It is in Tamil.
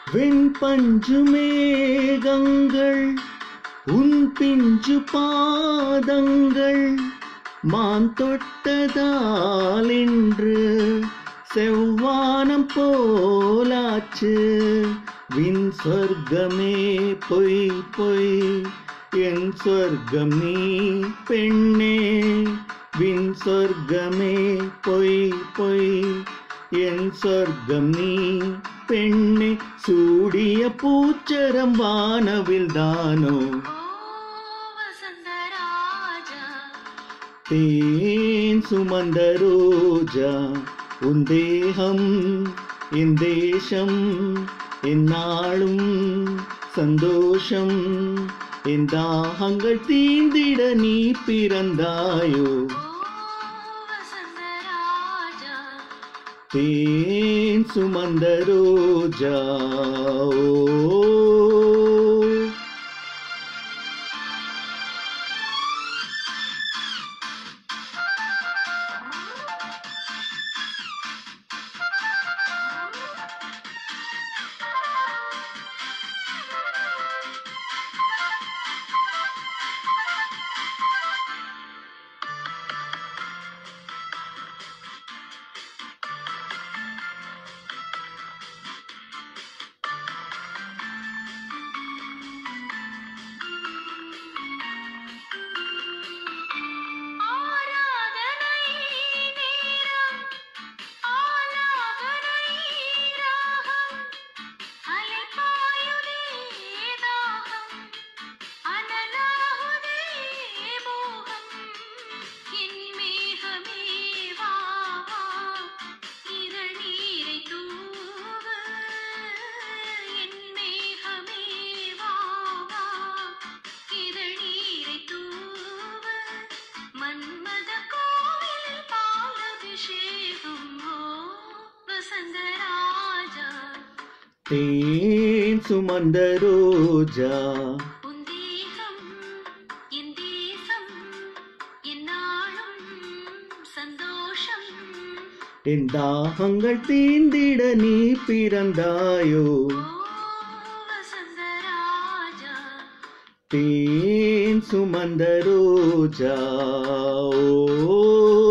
வெண்பஞ்சு மேகங்கள் உன் பிஞ்சு பாதங்கள் மான் தொட்டதால் இன்று செவ்வானம் போலாச்சு வின் சொர்க்கமே பொய் பொய் என் சொர்க்கம் நீ பெண்ணே வின் சொர்க்கமே பொய் பொய் என் சொர்க்கம் நீ பெண்ணே சூடிய பூச்சரம் வானவில் தானோ ஓ வசந்தராஜா தேன் சுமந்த ரோஜா உன் தேகம் என் தேசம் என்னாலும் சந்தோஷம் என் தாகங்கள் தீந்திட நீ பிறந்தாயோ ஓ வசந்தராஜா தேன் சுமந்த ரோஜா ஓ ஆராதனை நேரம் ஆலாபனை ராகம் அலைபாயுதே தாகம் அனலாகுதே மோகம் என் மேகமே வா வா இதழ் நீரை தூவ என் மேகமே வா வா இதழ் நீரை தூவ மன்மத கோவில் பாலபிஷேகம் ஓ வசந்தராஜா தேன் சுமந்த ரோஜா உன் தேகம் என் தேசம் என்னாலும் சந்தோஷம் என் தாகங்கள் தீந்திட நீ பிறந்தாயோ ஓ வசந்தராஜா தேன் சுமந்த ரோஜா ஓ